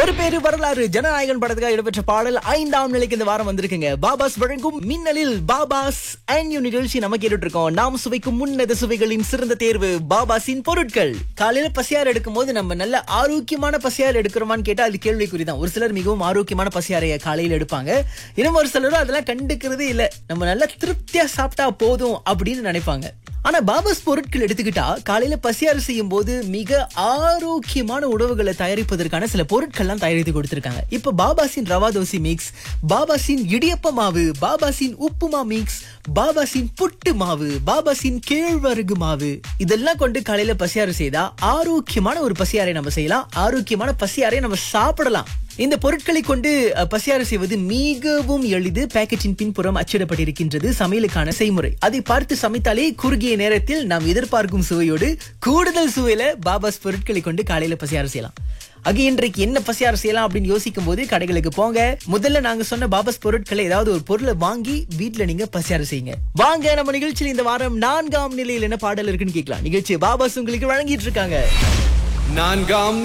ஒரு பேரு வரலாறு ஜனநாயகன் படத்துக்காக இடம்பெற்ற பாடல் ஐந்தாம் நிலைக்கு இந்த வாரம் வந்திருக்குங்க பாபாஸ் வழங்கும் மின்னலில் பாபாஸ் அண்ட் நிகழ்ச்சி நம்ம கேட்டுட்டு இருக்கோம் நாம் சுவைக்கும் முன்னத சுவைகளின் சிறந்த தேர்வு பாபாஸின் பொருட்கள் காலையில பசியார் எடுக்கும் போது நம்ம நல்ல ஆரோக்கியமான பசியார் எடுக்கிறோமான்னு கேட்டா அது கேள்விக்குறிதான் ஒரு சிலர் மிகவும் ஆரோக்கியமான பசியாரைய காலையில எடுப்பாங்க இன்னும் ஒரு சிலரும் அதெல்லாம் கண்டுக்கிறதே இல்ல நம்ம நல்லா திருப்தியா சாப்பிட்டா போதும் அப்படின்னு நினைப்பாங்க ஆனா பாபாஸ் பொருட்கள் எடுத்துக்கிட்டா காலையில பசியாறு செய்யும் போது மிக ஆரோக்கியமான உணவுகளை தயாரிப்பதற்கான சில பொருட்கள்லாம் தயாரித்து கொடுத்திருக்காங்க இப்ப பாபாசின் ரவா தோசை மிக்ஸ் பாபாசின் இடியப்ப மாவு பாபாசின் உப்புமா மிக்ஸ் பாபாசின் புட்டு மாவு பாபாசின் கேழ்வரகு மாவு இதெல்லாம் கொண்டு காலையில பசியாறு செய்தா ஆரோக்கியமான ஒரு பசியாரை நம்ம செய்யலாம் ஆரோக்கியமான பசியாரை நம்ம சாப்பிடலாம் இந்த பொருட்களை கொண்டு அஹ், பசியாறு செய்வது மிகவும் எளிது பேக்கெட்டின் பின்புறம் அச்சிடப்பட்டிருக்கின்றது சமையலுக்கான செய்முறை அதை பார்த்து சமைத்தாலே குறுகிய நேரத்தில் நாம் எதிர்பார்க்கும் சுவையோடு கூடுதல் சுவையில பாபாஸ் பொருட்களை கொண்டு காலையில பசியாறு செய்யலாம் ஆக இன்றைக்கு என்ன பசியாறு செய்யலாம் அப்படின்னு யோசிக்கும் போது கடைகளுக்கு போங்க முதல்ல நாங்க சொன்ன பாபாஸ் பொருட்களை ஏதாவது ஒரு பொருளை வாங்கி வீட்ல நீங்க பசியாறு செய்யுங்க வாங்க நம்ம நிகழ்ச்சியில் இந்த வாரம் நான்காம் நிலையில் என்ன பாடல் இருக்குன்னு கேட்கலாம் நிகழ்ச்சி பாபாஸ் உங்களுக்கு வழங்கிட்டு இருக்காங்க நான்காம்